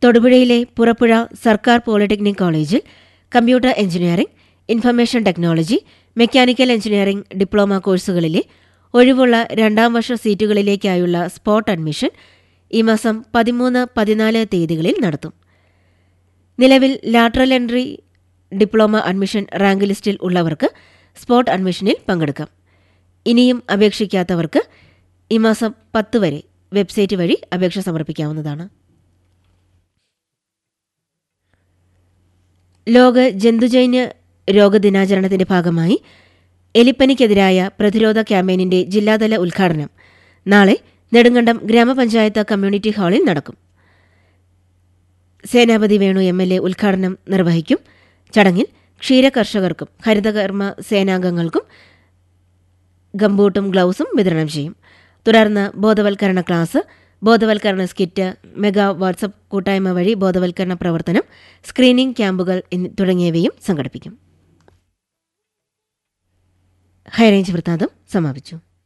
തൊടുപുഴയിലെ പുറപ്പുഴ സർക്കാർ പോളിടെക്നിക് കോളേജിൽ computer engineering information technology mechanical engineering diploma കോഴ്സുകളിലെ ഒഴിവുള്ള രണ്ടാം വർഷ സീറ്റുകളിലേക്കായുള്ള സ്പോട്ട് അഡ്മിഷൻ ഈ മാസം പതിമൂന്ന് പതിനാല് തീയതികളിൽ നടത്തും നിലവിൽ lateral entry diploma admission rank ലിസ്റ്റിൽ ഉള്ളവർക്ക് സ്പോട്ട് അഡ്മിഷനിൽ പങ്കെടുക്കാം ഇനിയും അപേക്ഷിക്കാത്തവർക്ക് ഈ മാസം പത്ത് വരെ വെബ്സൈറ്റ് വഴി അപേക്ഷ സമർപ്പിക്കാവുന്നതാണ് ലോക ജന്തുജന്യ രോഗദിനാചരണത്തിന്റെ ഭാഗമായി എലിപ്പനിക്കെതിരായ പ്രതിരോധ ക്യാമ്പയിനിന്റെ ജില്ലാതല ഉദ്ഘാടനം നാളെ നെടുങ്കണ്ടം ഗ്രാമപഞ്ചായത്ത് കമ്മ്യൂണിറ്റി ഹാളിൽ നടക്കും Senapathy Venu M L A ഉദ്ഘാടനം നിർവഹിക്കും ചടങ്ങിൽ ക്ഷീരകർഷകർക്കും ഹരിതകർമ്മ സേനാംഗങ്ങൾക്കും ഗംബൂട്ടും ഗ്ലൗസും വിതരണം ചെയ്യും തുടർന്ന് ബോധവൽക്കരണ ക്ലാസ് ബോധവൽക്കരണ സ്കിറ്റ് മെഗാ വാട്സപ്പ് കൂട്ടായ്മ വഴി ബോധവൽക്കരണ പ്രവർത്തനം സ്ക്രീനിംഗ് ക്യാമ്പുകൾ എന്നി- തുടങ്ങിയവയും സംഘടിപ്പിക്കും ഹൈറേഞ്ച് വൃത്താന്തം സമാപിച്ചു